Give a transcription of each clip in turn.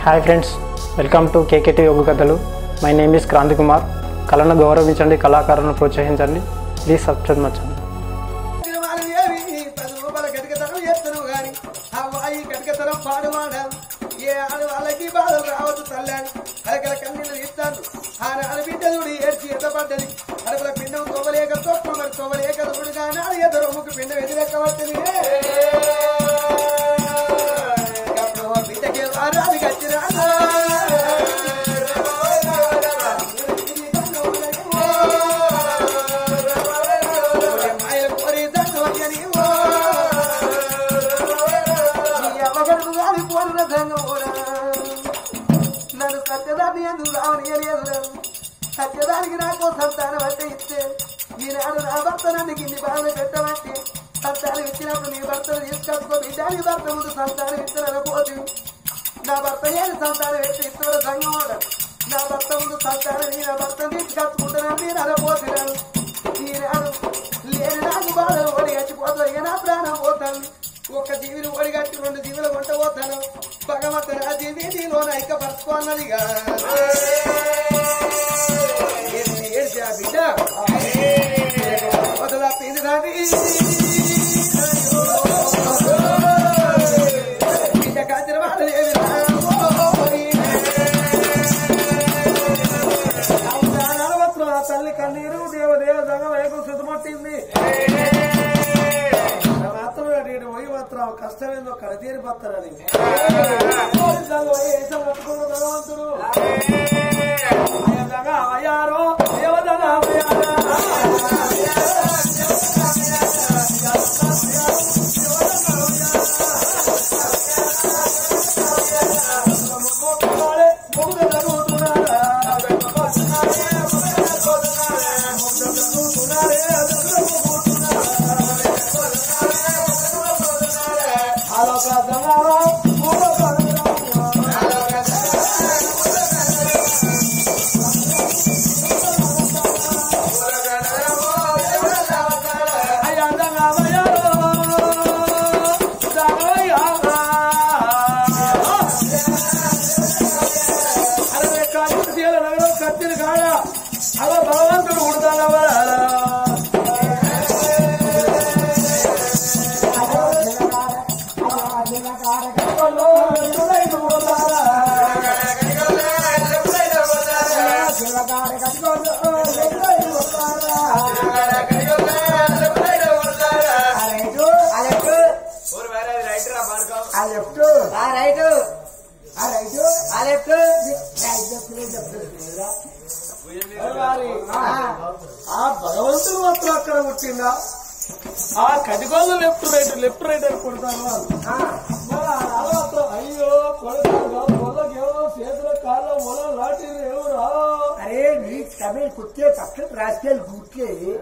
Hi friends welcome to KKT యోగ కథలు my name is Kranti Kumar కళను గౌరవించండి కళాకారులను ప్రోత్సహించండి ప్లీజ్ సబ్స్క్రైబ్ మచ్చండి వాళ్ళు ఏమి తను వాళ్ళ గడికతనం చేస్తారు గాని అమ్మాయి గడికతనం పాడువాడాలి ఏ ఆడ వాళ్ళకి బాధలు రావద్దు తల్లని కలకల కన్నీళ్ళు ఇస్తాను ఆ నాన్న బిడ్డ చూడి ఏడ్చి ఎత్తపడ్డది అడుగుల పిండం తొవ్వలేక తొక్క మరి తొవ్వలేక చూడు కానీ అది ఎదురు రొమ్ముకు పిండం ఎదురెక్క పట్టింది బిడ్డకి వారాలు గచ్చిరా నన్ను సత్యదాన్ని ఎందుకు రావనియలేదు సత్యదానికి నాకు సంతానం అంటే ఇస్తే ఈనాడు నా భర్త నన్ను గిన్ని బాధలు పెట్టబట్టి సంతానం ఇచ్చినప్పుడు నీ భర్తను తీసుకొచ్చుకో బిడ్డ నీ భర్త ముందు సంతానం ఇస్తున్న పోతు నా భర్త ఏది సంతానం ఎట్టి ఇస్తున్న సంగమోడ నా భర్త ముందు సంతానం నీ నా భర్తను తీసుకొచ్చుకుంటున్నాను నేను అనపోతున్నాను ఈనాడు లేని నాకు బాధలు ఓడి గచ్చిపోతాను ఇక నా ప్రాణం పోతాను ఒక జీవిని ఓడిగట్టి రెండు జీవులు కొంట పోతాను భగవంతు నా జీవి నీలో ఐక పరచుకోన్నదిగా ఏడ్చి ఆ బిడ్డ వదలా పీది దాని బిడ్డ కాచిన వాళ్ళు ఏమి నలవత్తుల తల్లి కన్నీరు దేవ దేవ జగం ఏకం శుద్ధమట్టింది మాత్రం నేను పోయి మాత్రం కష్టమేందో కడతీరి పత్తారని భగవంతుడు అయ్యారో దేవదన కత్తిని కాడ అలా భగవంతుడు ఉడతానవా ఆ భగవంతుడు మాత్రం అక్కడ పుట్టిందా ఆ కటిగోళ్ళు లెఫ్ట్ రైట్ లెఫ్ట్ రైట్ అని కొడతారు వాళ్ళు మరి ఆ రాళ్ళు మాత్రం అయ్యో కొడతారు పొలకి ఎవరో చేతుల కాళ్ళ మొల లాటి ఎవరు अरे नी तमिल कुत्ते पक्के रास्केल गुटके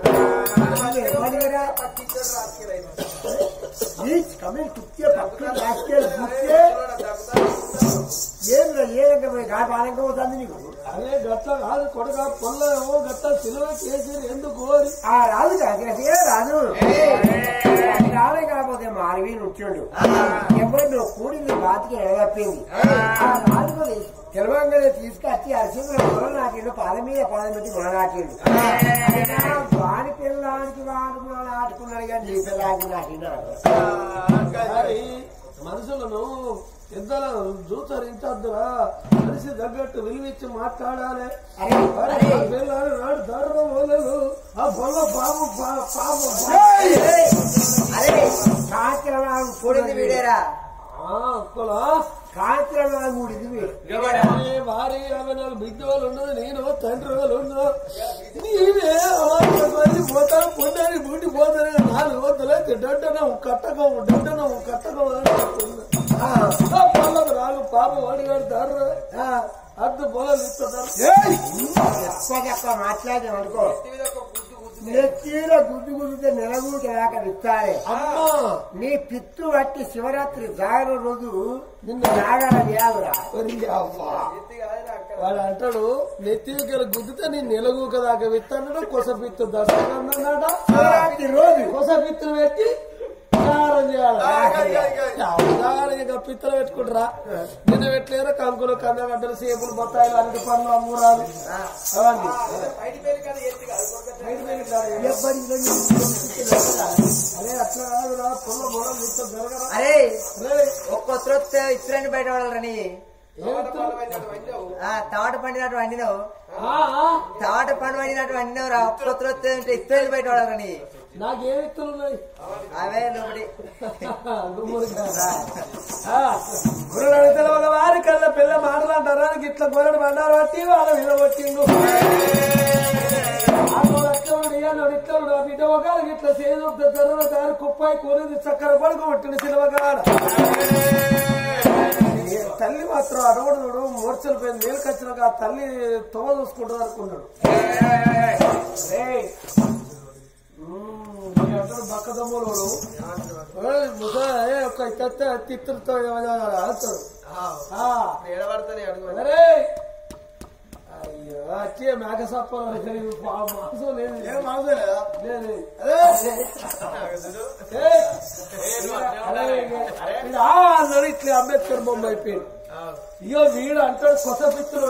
नी तमिल कुत्ते पक्के रास्केल गुटके ఏం ఏదంటే గా బాలంగా అవుతుంది నీకు అరే గట్ల కాదు కొడక పొల్ల ఏమో గట్ల సిలువ చేసి ఎందుకు కోరి ఆ రాదు కాదు అదే రాదు రావే కాకపోతే మారవి నృత్యుడు ఎవరు నువ్వు కూడింది బాతికి ఎడగప్పింది ఆ రాదు తెలవంగానే తీసుకొచ్చి అరిసిందులో మొల నాటిండు పాల మీద పాల పెట్టి మొల నాటిండు అయినా వాని పిల్లానికి వాడు మొల నాటుకున్నాడు కానీ నీ పిల్లానికి నాటినాడు మరి మనుషులను ఇద్దరు చూచరించద్దురా మనిషి తగ్గట్టు విలువిచ్చి మాట్లాడాలి అరే మరి అరే ఆ పిల్లాడు నాడు ధర్మం వదలు ఆ పొల్ల పాము పా- పాము అరే కాంచరవాడు కూడింది వీడేరా అక్కలా కాంచరవాడు కూడింది వీడు భారీ ఆమె నాకు బిడ్డ వాళ్ళు ఉన్నది నేను తండ్రి వాళ్ళు ఉన్నా నీవే అవాంతపడి పోతాను పొందని బూటి పోతాను నాలుగు వందలైతే డంటనం కట్టకం డంటనం కట్టకం అని చెప్తున్నా. ఆ పొలం రాగు పాప వాడిగాడు ధర అర్ధ పొలాలు ఇస్తారు ఎక్కువ ఎక్కువ మాట్లాడి అనుకో నెత్తిన గుడ్డు గుద్దితే నెలగూకి రాక విత్తాలి అమ్మా నీ పిత్తు బట్టి శివరాత్రి జాగరణ రోజు నిన్ను నాగాల చేయాలిరా ఒరి అవ్వా. వాడు అంటాడు నెత్తికి గుద్దితే నేను నిలగూక దాకా విత్తన్నాడు కొస పిత్తు దర్శనం అన్నాడ శివరాత్రి రోజు కొస పిత్తులు పెట్టి అవతారం చేయాలి కాదు, కాదు, కాదు. అవతారం ఇక పిత్తలు పెట్టుకుంటారా నిన్న పెట్టలేరు కంకులు కన్నగడ్డలు సేపులు బత్తాయిలు అరటి పండ్లు అంగూరాలు అవన్నీ ఎవ్వరి ఇల్లు అదే అట్లా కాదురా పొల్ల మొదలు ఇంత జరగరా అరే రే, ఒక్క వస్తే ఇస్తురండి బయట వాళ్ళని ఏం ఇత్తరు? ఆ తాట పండినట్టు వండినావు ఆ, ఆ, తాట పండు వండినట్టు వండినావు రా ఒక్క వస్తే ఇస్తురండి బయట వాళ్ళని నాకేం ఇత్తలు ఉన్నాయి అవే లోపడి గురుడు తెలవల వారి కళ్ళ పిల్ల మాటలంటారా ఇట్లా గొర్రెడు బండారు పట్టి వాళ్ళ మీద కొట్టిండు ఆడోడు అట్లవుడు ఇయ్యాలోడు ఇట్లవుడు ఆ బిడ్డ ఒక ఇట్లా సేదు జర్ర దారి కుప్పాయి కూరేది చక్కెర పడుకు కొట్టిండు సినిమగాడ తల్లి మాత్రం అడవుడు మూర్చలు పోయింది నీళ్ళకి వచ్చినాక ఆ తల్లి తొమ్మ చూసుకుంటుంది అనుకున్నాడు ఏయ్. మ్మ్, ఈ అందరూ బక్క దమ్ములు ఒక కత్త తిత్తులతో ఆడతాడు నిలబడతానే అడుగు అరే అయ్యో వచ్చే మేక సప్పలు మాంసం లేదు ఏం మాంసం లేదా లేదు. అదే ఏయ్, అరే, వీడు ఆ అన్నాడు ఇట్లా అంబేద్కర్ బొమ్మ అయిపోయింది ఇగో వీడు అంటాడు కొత్త పిత్తులు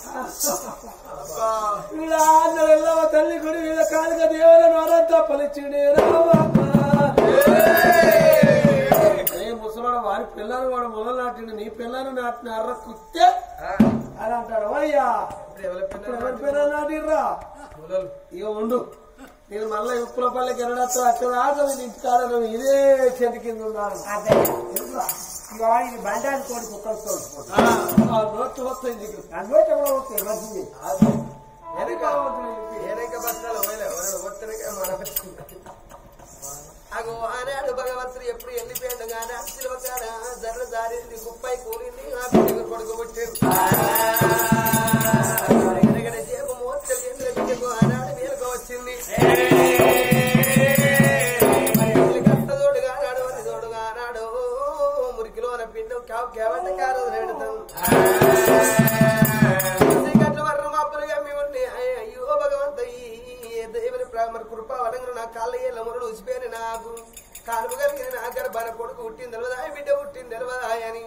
వీడు ఆ అన్నాడు వెళ్ళవ తల్లి గుడి వీళ్ళ కాలుగా దేవులను వరంతా పలిచిండే ఏ ముసలాడు వారి పిల్లలు వాడు మొదలు నాటిండు నీ పిల్లలు నాటిన అర్ర కుత్తే అని అంటాడు అయ్యా ఇప్పుడు ఎవరి పిల్లలు నాటిర్రా ఇక ఉండు నేను మళ్ళీ ఉప్పుల పల్లెకి వెళ్ళడంతో అక్కడ ఆగదు ఇంటి కాదు ఇదే చెట్టు కింద ఉన్నాను అదే ఇక ఇది బండాన్ని తోడి కుక్కలు తోడుకోండి ఆ నోట్లు వస్తాయి నీకు అందులో కూడా వస్తాయి మంచిది ఏనైక బస్తాలు పోయలే ఒట్టరిక మన అగో ఆనాడు భగవంతుడు ఎప్పుడు వెళ్ళిపోయాడు కానీ అసలు కాడ జర్ర జారింది కుప్పాయి కూలింది ఆ బిడ్డకు కొడుకు పుట్టాడు ఎరగడ చేప మోర్చలు ఎందుకు బిడ్డకు ఆనాడు మేలుకు వచ్చింది మరి కష్టతోడు కానాడు అని తోడు కానాడు మురికిలోన పిండం కావు కేవంట కారు నేడుతాం శ్రీకట్ల వర్రం అప్పులుగా మేము ఉండి, అయ్య- అయ్యో భగవంత ఈ దేవుని ప్రేమ కృప వడంగును నా కాళ్ళ ఏళ్ళ మురడు ఉసిపోయిన నాకు కాలుపు కలిగిన నా గర్భాన కొడుకు పుట్టింది తెలియదా బిడ్డ పుట్టింది తెలియదా అని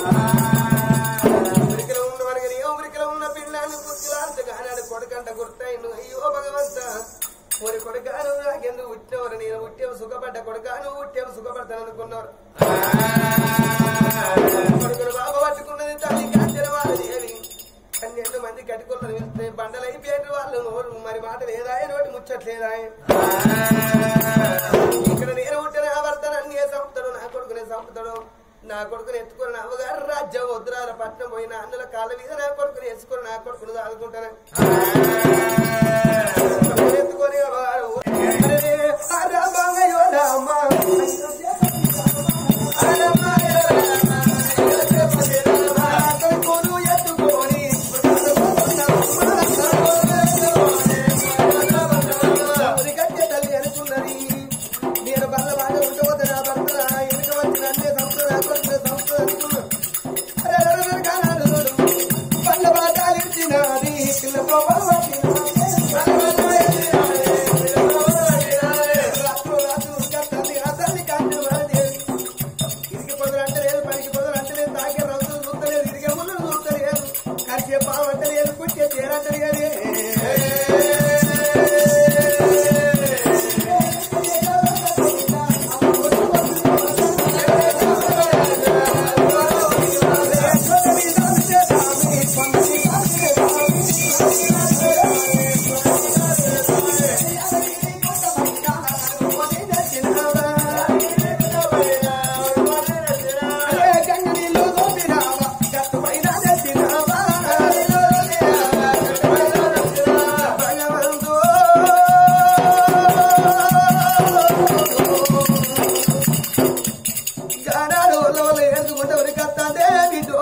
ఉరికిలో ఉన్న వరగని ఉరికిలో ఉన్న పిల్లాన్ని కుర్చీలాంత కానాడు కొడుకంట గుర్తయిండు అయ్యో భగవంత ఒరి కొడుకాను నాకెందుకు పుట్టినవారు నేను పుట్టావు సుఖపడ్డ కొడుకాను పుట్టావు సుఖపడతాను అనుకున్నారు కొడుకును బాబు పట్టుకున్నది తల్లి కాంచెల వాళ్ళ దేవి పన్నెండు మంది కట్టుకున్నది వెళ్తే బండలు అయిపోయారు వాళ్ళు నోరు మరి మాట లేదా నోటి ముచ్చట్లేదా ఇక్కడ నేను ఉంటే నా భర్త నన్ను ఏ చంపుతాడు నా కొడుకునే చంపుతాడు నా కొడుకుని ఎత్తుకొని నా అవ్వగారు రాజ్యం వద్దురాల పట్నం పోయిన అన్నుల కాళ్ళ మీద నా కొడుకుని ఎత్తుకొని నా కొడుకును దాదుకుంటాను ఎత్తుకొని అవ్వగారు అరే, అరమయ్యో రామ. కొడుకును ఎత్తుకొని ఉరికట్టే తల్లి అనుకున్నది నేను బల్ల బాగా ఉండవద్దు నా భర్త ఎనుక వచ్చి నన్నే సంపద కొడుకు సంపద అనుకున్నాడు అరే, అరే, అరే, కానాడు చూడు. బల్ల బాగా ఇచ్చినది పిల్ల రాత్రు రాత్రు ఉరికట్టండి ఆ తల్లి కాంతి వాడేది ఇరికి పొదలు అంటలేదు పనికి పొదలు అంటలేదు తాకే రోజు చూస్తలేదు ఇరిగే ముందు చూస్తలేదు కరిచే పావు అంటలేదు పుట్టే చేరంటలేదు గానాడు వల్ల వల్ల ఏడుచుకుంటే ఉరి కత్తాందే బిడ్డో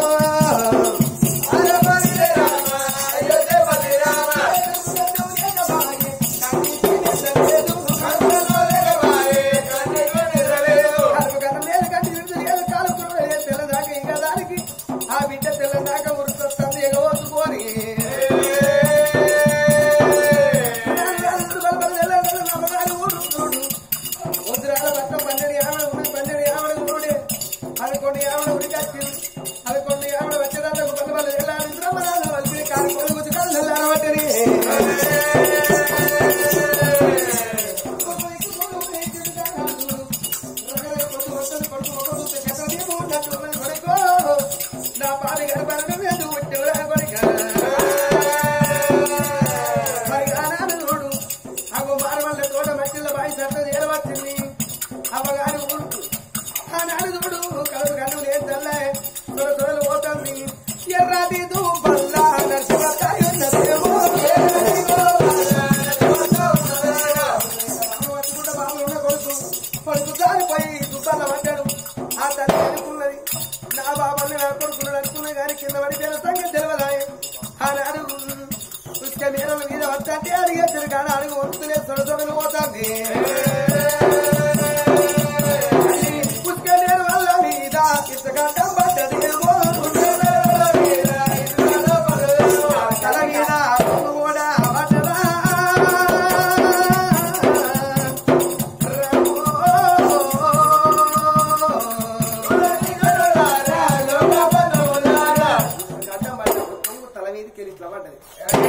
ఆ బిడ్డ తెల్లదాకా ఉరుకొస్తుంది ఎగవచ్చుకొని వద్దురాల భర్త పన్నెండు కింద పడిపోయిన సంగతి తెలియదాయి ఆనాడు ఉసుక మీరల మీద వస్తాంటే అడిగేసారు కానీ అడుగు వస్తులే సొడసొడలు పోతాంది ఉసుక నీరు వల్ల మీద ఇసుక పడ్డది ఏమో తల మీద కొమ్ము కూడా పడ్డదా తల మీదకి వెళ్ళి ఇట్లా పడ్డది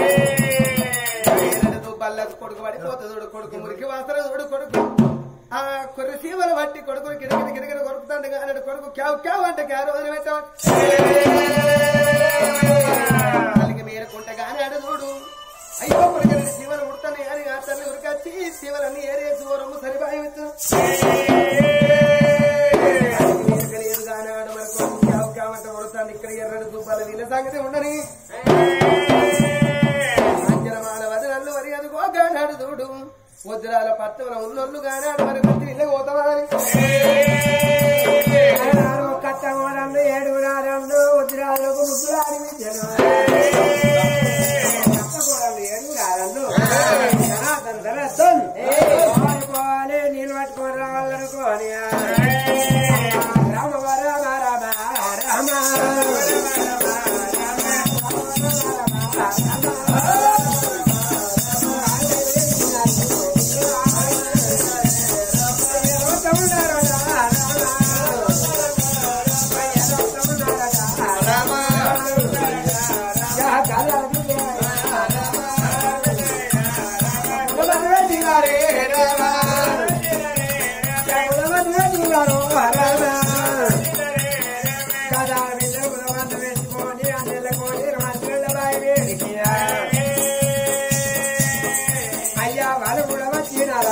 బల్లకు కొడుకు పడిపోతుంది చూడు కొడుకు మురికి వాసన చూడు కొడుకు ఆ కొర్రి సీమలు పట్టి కొడుకు కిడకిడ కిడకిడ కొరుకుతాడు కానీ కొడుకు క్యావ్ క్యావ్ అంటే క్యా రోజులు పెట్టాలి మేరకుంట కానీ ఆడు చూడు అయ్యో కొడుకు సీమలు ఉడతాను అని ఆ తల్లి ఉరికొచ్చి సీమలన్నీ ఏరేసి ఓ రొమ్ము సరిపాయవచ్చు లేదు కానీ ఆడు మరి కొడుకు క్యావ్ క్యావ్ అంటే ఉడతాను ఇక్కడ ఎర్రడు దుబ్బాల వీళ్ళ సంగతి ఉండని అంజనమాల వదనల్లు మరి అనుకో గానాడు చూడు వజ్రాల పట్టుల ఉన్నోళ్ళు గానాడు మరి ప్రతి వీళ్ళ పోతామని కట్టమోడలు ఏడుగురారండు వజ్రాలకు ముద్దులాడి విద్యను కట్టమోడలు ఏడుగురారండు జనార్దన్ జనార్దన్ పోవాలి నీళ్ళు పట్టుకొని రావాలనుకోని రామ రామ రామ రామ అయ్యా వాళ్ళు కూడా వచ్చినారా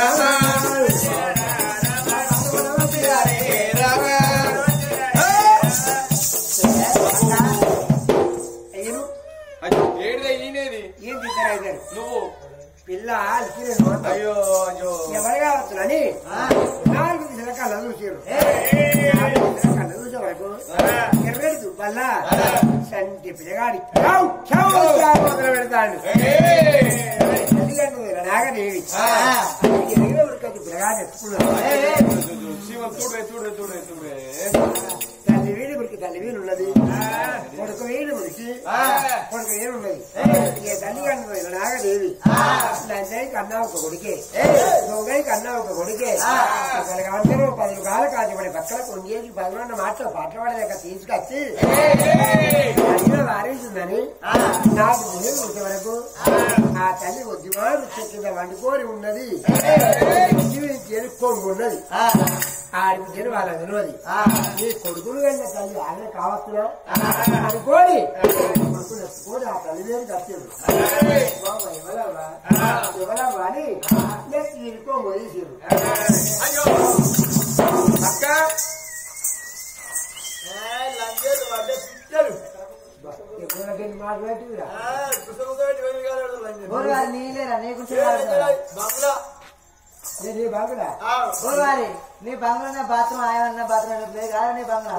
అయ్యను ఏడిదే ఈనేది ఏం తిద్దరైతే నువ్వు పిల్ల అలికిరేను అయ్యో అయ్యో ఎవరు కావచ్చునని నాలుగు దిశల కళ్ళ చూసారు నాలుగు దిశల కళ్ళ చూసే వరకు ఎర్రడి దుబ్బల్లా సంటి పిల్లగాడి చావ్ చావ్ చావ్ మొదలు పెడతాడు ఎందుకంటే నాగదేవి ఎదిగిన ఉడికది పిల్లగాడు ఎత్తుకున్నాడు శివం చూడే చూడే చూడే చూడే తల్లి వీడి మురికి తల్లి వీడు ఉన్నది కొడుకు వీడు మురికి కొడుకు వీడు ఉన్నది ఇక తల్లి కన్నా నాగదేవి లంజాయి కన్నా ఒక కొడుకే దొంగయి కన్నా ఒక కొడుకే ఒకరికి అందరూ పది రూపాయలు కాదు పడి పక్కన కొంగేసి పదిహేను మాటలు పాటవాడలేక తీసుకొచ్చి అడిగిన వారేసిందని నాకు తెలియదు ఇంత వరకు ఆ తల్లి కొద్దివాడు చెట్ల వండుకొని ఉన్నది జీవించేది కొంగు ఉన్నది ఆడిపించేది వాళ్ళ తెలియదు నీ కొడుకులు వెళ్ళిన తల్లి ఆయన కావచ్చునా అనుకోని కొడుకులు ఎత్తుకొని ఆ తల్లి మీద కట్టాడు ఎవరమ్మా ఎవరమ్మా అని నెక్స్ట్ ఇరుకో మొదలు అయ్యో అక్క ఎప్పుడైనా మాట్లాడుతురా గోరువారి నీళ్ళేరా నీకు నేను బాగురా గోరువారి నీ బంగ్లా బాత్రూమ్ ఆయమన్న బాత్రూమ్ లేదు కాదు నీ బంగ్లా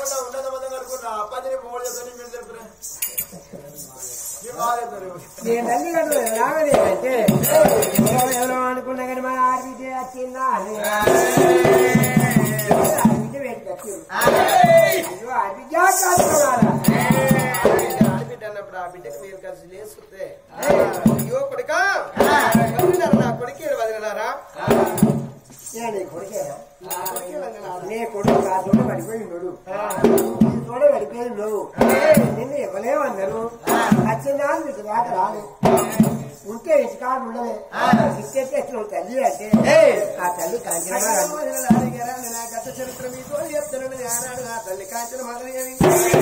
నేను తల్లి కట్టు రాగలేదు అంటే ఎవరో ఎవరో అనుకున్నా కానీ మన ఆర్బిటీ వచ్చిందా అని ఆర్బిటీ పెట్టి కట్టారు అయ్యో ఆర్బిటీ కాదు ఆడబిడ్డ అన్నప్పుడు ఆ బిడ్డకు మీరు కలిసి లేస్తే అయ్యో కొడుకా వదిలినారా నా కొడుకు వదిలినారా నీ కొడుకేనా నీ కొడుకు నా తోట పడిపోయినాడు నీ తోట పడిపోయి నువ్వు నిన్ను ఇవ్వలేమన్నారు వచ్చిందా నీకు మాట రాదు ఉంటే ఇంటి కాదు ఉండలే ఇచ్చేస్తే నువ్వు తల్లి అంటే ఆ తల్లి కాంచన నా గత చరిత్ర మీకు చెప్తానని ఆనాడు నా తల్లి కాంచన మొదలయ్యని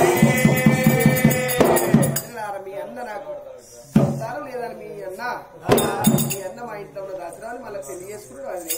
మీ అన్న నాకు సంతానం లేదని మీ అన్న మీ అన్న మా ఇంట్లో ఉన్న దసరాలు మళ్ళీ పెళ్లి చేసుకుని వాళ్ళని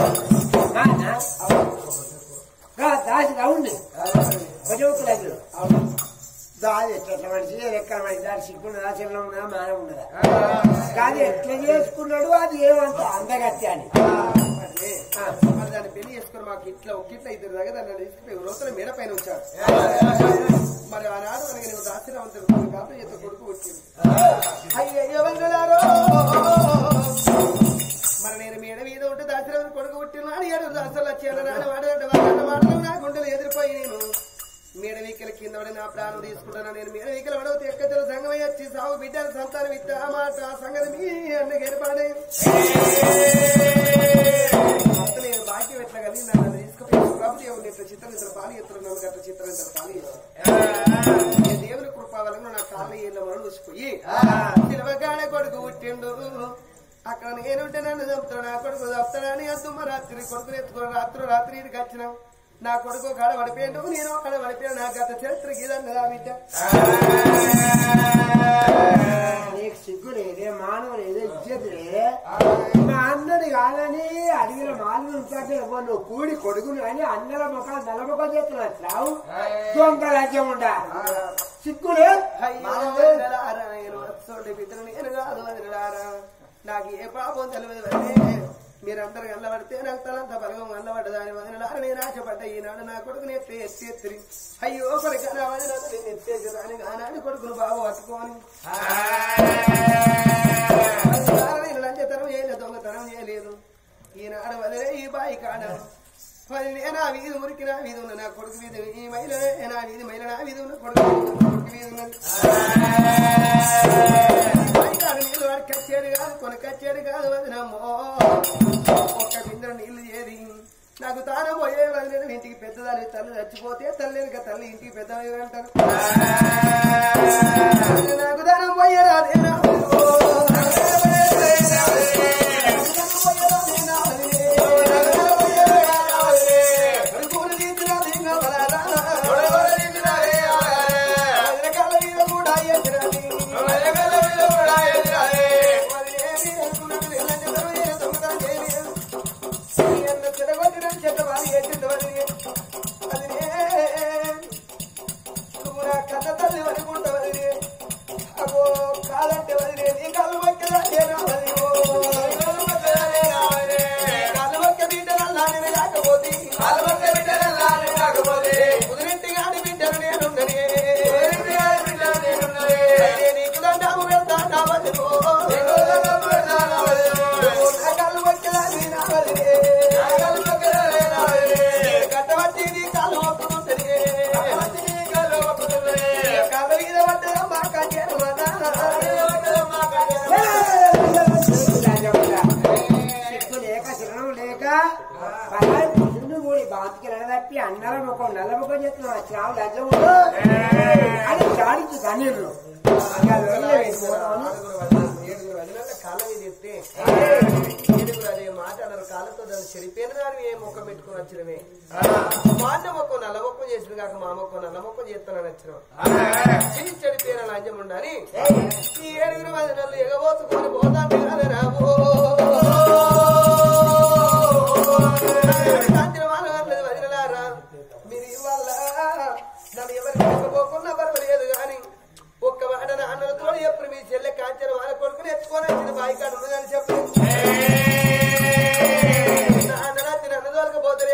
దాసి రౌండ్ భజోకులేదు దాది ఎట్లా మనిషి ఎక్కడ మనిషి దాని సిగ్గుండ దాచంలో ఉన్నా మాన ఉండదా కానీ ఎట్లా చేసుకున్నాడు అది ఏమంత అందగత్య అని అయితే మరి దాన్ని పెళ్లి చేసుకుని మాకు ఇట్లా ఒక ఇట్లా ఇద్దరు దగ్గర దాన్ని తీసుకుని రోజున మేడ పైన వచ్చాడు మరి ఆనాడు మనకి నువ్వు దాచిరావంతుడు కాబట్టి చేత కొడుకు వచ్చింది అయ్యయ్య వందలారో మరి నేను మేడ మీద ఉంటే దాచిరావని కొడుకు పుట్టిన అని ఏడు దాసలు వచ్చాను నాన్న వాడంటే వాడన్న మాటలు నా గుండెలు ఎదిరిపోయి నేను మేడ వీకల కింద పడి నా ప్రాణం తీసుకుంటాను నేను మేడ వీకల పడవ ఎక్కచల సంగమై వచ్చి సాగు బిడ్డలు సంతానం ఇత్త ఆ మాట ఆ సంగతి మీ అన్న గెలిపాడే అసలు నేను బాకీ పెట్ట కలిగి నన్ను తీసుకుపోయి ప్రభుత్వం ఎవరు ఇట్లా చిత్రం ఇద్దరు పాలు ఎత్తున్నారు గట్ల చిత్రం ఇద్దరు పాలు ఎత్తున్నారు. ఏ దేవుని కృప వలన నా కాళ్ళ ఏళ్ళ మనం చూసిపోయి సిలవగాడ కొడుకు పుట్టిండు అక్కడ నేనుంటే నన్ను చంపుతాడు నా కొడుకు చంపుతాడని అద్దుమ్మ రాత్రి కొడుకుని ఎత్తుకుని రాత్రి రాత్రి ఇడికి వచ్చినాం నా కొడుకు కాడ పడిపోయాడు నేను అక్కడ పడిపోయాను నా గత చరిత్ర గీదన్న రా బిడ్డ నీకు సిగ్గు లేదే మానవ లేదే ఇచ్చేది లేదే మా అన్నది కాదని అడిగిన మాలు ఉంటాటే ఎవరు నువ్వు కూడి కొడుకుని అని అన్నల ముఖాలు నల్ల ముఖం చేస్తున్నావు దొంగ రాజ్యం ఉండా సిగ్గు లేదు అయ్యో వదినలారా, నేను వత్సోడి బిడ్డను నేను కాదు వదినలారా. నాకు ఏ పాపం తెలియదు వదిలే మీరందరూ గల్లబడితే నాకు తలంత బలగం గల్లబడ్డదాని వదినలారా నేను ఆశపడ్డ ఈనాడు నా కొడుకుని ఎత్తే ఎత్తి ఎత్తిరి అయ్యో కొడుకు నా వదిన నేను ఎత్తేసి రాని ఆనాడు కొడుకును బాబు పట్టుకోని వదినలారా, నేను లంచతనం చేయలేదు దొంగతనం చేయలేదు ఈనాడు వదిలే ఈ బాయి కాడ వదిలే నా వీధి మురికి నా వీధి ఉన్న నా కొడుకు వీధి ఈ మహిళ నా వీధి మహిళ నా వీధి ఉన్న కొడుకు కొడుకు వీధి ఉన్నది బాయి కాడ నీళ్ళు వాడు కచ్చేది కాదు కొన్ని కచ్చేది కాదు వదినమ్మో ఒక్క బిందె నీళ్లు చేది నాకు తాను పోయే వదిన ఇంటికి పెద్దదాని తల్లి చచ్చిపోతే తల్లి వెనుక తల్లి ఇంటికి పెద్దవి అంటారు నాకు ధనం పోయేరాదే నా కథ తల్లి వనుకుంటవది అగో కాదంటే వదిలే నీ కళ్ళు మొక్కదానే రావది ఓ. కాళ్ళు మొక్క బిడ్డనల్లానే కాకపోతే కుదిరింటి గాని బిడ్డను నేనున్ననే. నీకు దండాము పెడతానా వదిలో. నా కళ్ళు మొక్కదానే నా వదిలే. కట్టబట్టి నీ కాళ్ళు మొక్కుతుంటది. కాళ్ళ మీద పడ్డ మా కచేరు సిగ్గు లేక శరణం లేక పలాయి పుట్టిండు కూడా బాతికి తప్పి అన్నల ముఖం నల్ల ముఖం చేస్తున్నా చావు లజ్జ ఉండు అది చాడించు కన్నీళ్ళు ఏడుగురు వదినాల కాళ్ళ మీద ఎత్తే ఏడుగురు అనే మాట అన్నారు కాళ్ళతో దాన్ని చెరిపోయిన దాన్ని ఏ మొక్క పెట్టుకుని వచ్చినమే మా అన్న మొక్క నల్ల మొక్క చేసిన కాక మా మొక్క నల్ల మొక్క చేస్తానని వచ్చినాం చిని చెడిపోయిన లంజం ఉండాలి ఈ ఏడుగురు వదినలు ఎగబోతుకొని పోతాంటే కదా రాబో కాంతిరమాల వాళ్ళది వదినలారా మీరు ఇవాళ నన్ను ఎవరికి చెప్పబోకున్నా పర్వాలేదు కానీ ఒక్క మాట నా అన్నలతో ఎప్పుడు మీ చెల్లె కాంచన వాళ్ళ కొడుకుని ఎత్తుకొని వచ్చిన బాయి కాడ ఉన్నదని చెప్పు నా అన్న రాత్రి నన్ను దొరకపోతే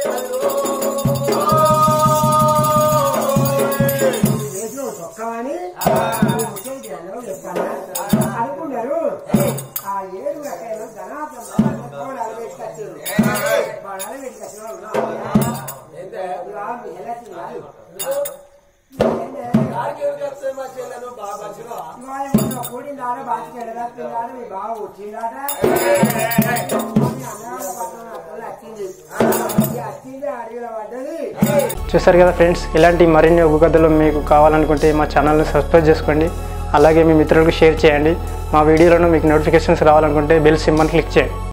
చేసిన చొక్కమని ముఖ్యమంత్రి అందరూ చెప్తాను అనుకున్నారు ఆ ఏడు ఎక్కడైనా ధనార్థం వాడు అలబెట్టుకొచ్చారు వాడు అలబెట్టుకొచ్చిన మా చెల్లెను బాబా కూడిన దాడ బాగా ఎడదాడు మీ బాగా వచ్చిందాట వచ్చింది వచ్చింది అడిగిన పడ్డది చూసారు కదా ఫ్రెండ్స్ ఇలాంటి మరిన్ని ఒగ్గు కథలు మీకు కావాలనుకుంటే మా ఛానల్ని సబ్స్క్రైబ్ చేసుకోండి అలాగే మీ మిత్రులకు షేర్ చేయండి మా వీడియోలను మీకు నోటిఫికేషన్స్ రావాలనుకుంటే బెల్ సింబల్ క్లిక్ చేయండి